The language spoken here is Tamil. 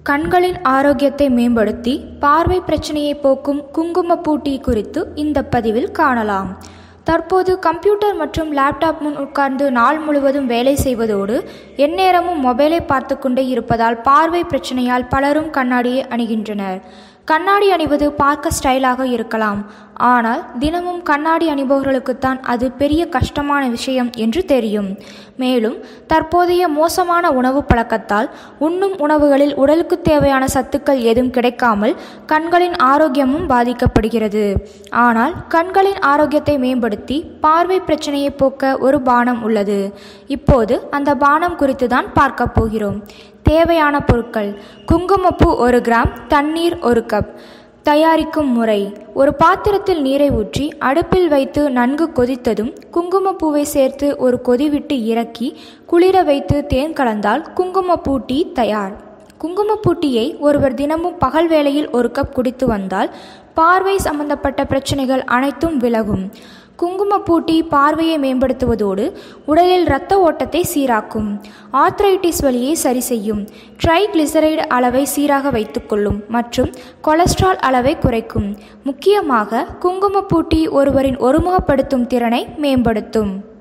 கண்களின் ஆரோக்கியத்தை மேம்படுத்தி பார்வை பிரச்சனையை போக்கும் குங்குமப்பூ டீ குறித்து இந்த பதிவில் காணலாம் தற்போது கம்ப்யூட்டர் மற்றும் லேப்டாப் முன் உட்கார்ந்து நாள் முழுவதும் வேலை செய்வதோடு எந்நேரமும் மொபைலை பார்த்து கொண்டே இருப்பதால் பார்வை பிரச்சனையால் பலரும் கண்ணாடியை அணிகின்றனர் கண்ணாடி அணிவது பார்க்க ஸ்டைலாக இருக்கலாம் ஆனால் தினமும் கண்ணாடி அணிபவர்களுக்குத்தான் அது பெரிய கஷ்டமான விஷயம் என்று தெரியும் மேலும் தற்போதைய மோசமான உணவு பழக்கத்தால் உண்ணும் உணவுகளில் உடலுக்கு தேவையான சத்துக்கள் எதுவும் கிடைக்காமல் கண்களின் ஆரோக்கியமும் பாதிக்கப்படுகிறது ஆனால் கண்களின் ஆரோக்கியத்தை மேம்படுத்தி பார்வை பிரச்சனையை போக்க ஒரு பானம் உள்ளது இப்போது அந்த பானம் குறித்து தான் பார்க்க போகிறோம் தேவையான பொருட்கள் குங்குமப்பூ ஒரு கிராம் தண்ணீர் ஒரு கப் தயாரிக்கும் முறை ஒரு பாத்திரத்தில் நீரை ஊற்றி அடுப்பில் வைத்து நன்கு கொதித்ததும் குங்குமப்பூவை சேர்த்து ஒரு கொதிவிட்டு இறக்கி குளிர வைத்து தேன் கலந்தால் குங்குமப்பூ டீ தயார் குங்குமப்பூ டீயை ஒருவர் தினமும் பகல் வேளையில் ஒரு கப் குடித்து வந்தால் பார்வை சம்பந்தப்பட்ட பிரச்சனைகள் அனைத்தும் விலகும் குங்குமப்பூ டீ பார்வையை மேம்படுத்துவதோடு உடலில் இரத்த ஓட்டத்தை சீராக்கும் ஆர்த்ரைட்டிஸ் வலியை சரி செய்யும் ட்ரைகிளிசரைடு அளவை சீராக வைத்துக்கொள்ளும் மற்றும் கொலஸ்ட்ரால் அளவை குறைக்கும் முக்கியமாக குங்குமப்பூ டீ ஒருவரின் ஒருமுகப்படுத்தும் திறனை மேம்படுத்தும்